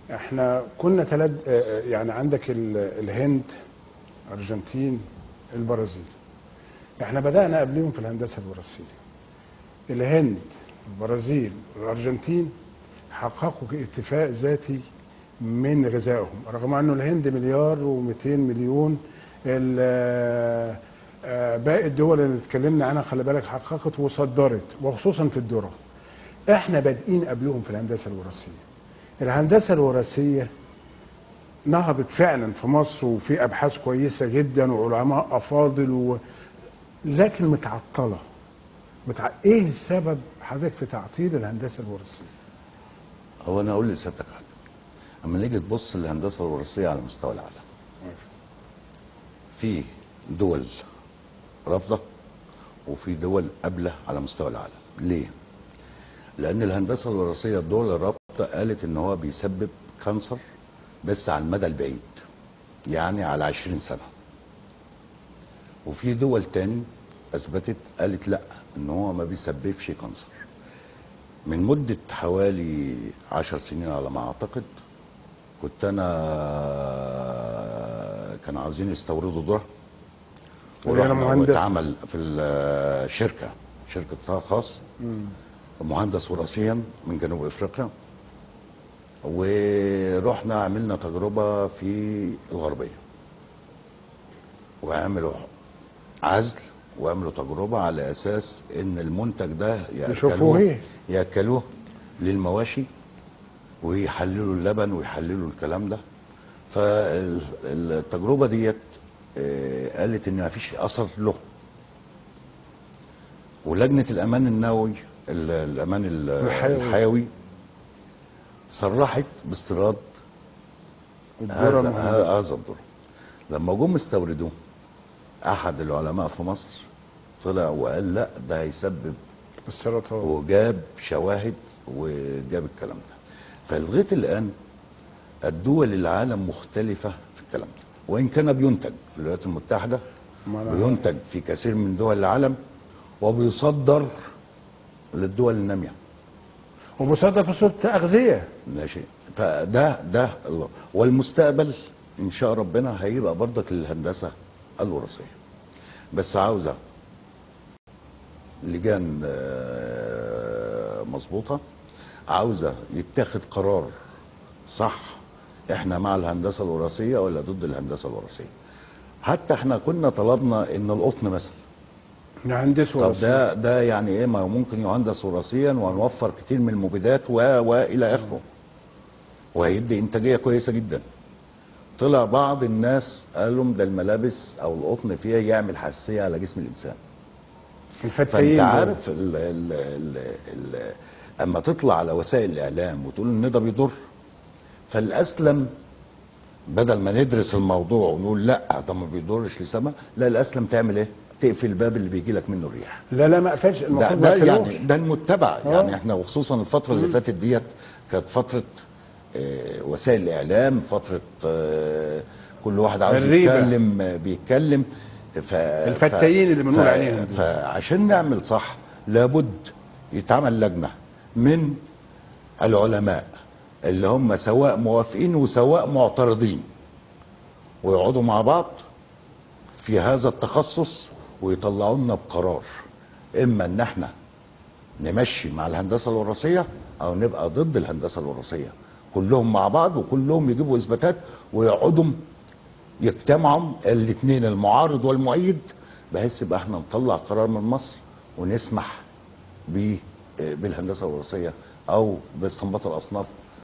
احنا كنا تلد آه، يعني عندك ال- الهند ارجنتين البرازيل احنا بدانا قبلهم في الهندسه الوراثيه الهند البرازيل الارجنتين حققوا اتفاق ذاتي من غذائهم رغم انه الهند مليار و200 مليون ال- آه، آه، باقي الدول اللي اتكلمنا عنها خلي بالك حققت وصدرت وخصوصا في الذره احنا بادئين قبلهم في الهندسه الوراثيه الهندسه الوراثيه نهضت فعلا في مصر وفي ابحاث كويسه جدا وعلماء افاضل و... لكن متعطله متع... ايه السبب حضرتك في تعطيل الهندسه الوراثيه هو انا اقول لسيادتك حاجه اما نيجي تبص للهندسه الوراثيه على مستوى العالم في دول رافضه وفي دول قابله على مستوى العالم ليه لان الهندسه الوراثيه الدول الرافضه قالت ان هو بيسبب كانسر بس على المدى البعيد يعني على 20 سنه وفي دول تاني اثبتت قالت لا ان هو ما بيسببش كانسر من مدة حوالي عشر سنين على ما أعتقد كنت أنا كانوا عاوزين يستوردوا ذرة اللي أنا ورحنا مهندس. واتعمل في الشركة شركة قطاع خاص مهندس وراثيا من جنوب أفريقيا ورحنا عملنا تجربة في الغربية وعملوا عزل وعملوا تجربة على أساس إن المنتج ده يشوفوه إيه؟ ياكلوه للمواشي ويحللوا اللبن ويحللوا الكلام ده فالتجربة ديت آه، قالت إن مفيش أثر له ولجنة الأمان النووي ال- الأمان ال- الحيوي. الحيوي صرحت باستيراد الذره هذا المهندسة. هذا الذره لما جم استوردوه احد العلماء في مصر طلع وقال لا ده هيسبب السرطان وجاب شواهد وجاب الكلام ده فلغايه الان الدول العالم مختلفه في الكلام ده وان كان بينتج في الولايات المتحده ما أنا- بينتج في كثير من دول العالم وبيصدر للدول الناميه ومصدر في صوره اغذيه ماشي فده ده الله والمستقبل ان شاء ربنا هيبقى برضك للهندسه الوراثيه بس عاوزه لجان آه، مظبوطه عاوزه يتاخد قرار صح احنا مع الهندسه الوراثيه ولا ضد الهندسه الوراثيه حتى احنا كنا طلبنا ان القطن مثلا نهندس طب وراثيه ده ده يعني ايه ما هو ممكن يهندس وراثيا ونوفر كتير من المبيدات و والى اخره وهيدي انتاجيه كويسه جدا طلع بعض الناس قال لهم ده الملابس او القطن فيها يعمل حساسيه على جسم الانسان الفتاين فانت دول. عارف ال ال ال ال اما تطلع على وسائل الاعلام وتقول ان ده بيضر فالاسلم بدل ما ندرس الموضوع ونقول لا ده ما بيضرش لسما لا الاسلم تعمل ايه؟ تقفل الباب اللي بيجي لك منه الريح لا لا ما قفلش ده, المفروض ده ما يعني يقفلوش. ده المتبع آه. يعني احنا وخصوصا الفتره اللي فاتت ديت كانت فتره آه، وسائل الاعلام فتره آه، كل واحد عاوز الريبة. يتكلم آه، بيتكلم ف الفتاين اللي بنقول ف- عليهم دول. فعشان نعمل صح لابد يتعمل لجنه من العلماء اللي هم سواء موافقين وسواء معترضين ويقعدوا مع بعض في هذا التخصص ويطلعوا لنا بقرار اما ان احنا نمشي مع الهندسه الوراثيه او نبقى ضد الهندسه الوراثيه كلهم مع بعض وكلهم يجيبوا اثباتات ويقعدوا يجتمعوا الاثنين المعارض والمؤيد بحيث يبقى احنا نطلع قرار من مصر ونسمح ب- بالهندسه الوراثيه او باستنباط الاصناف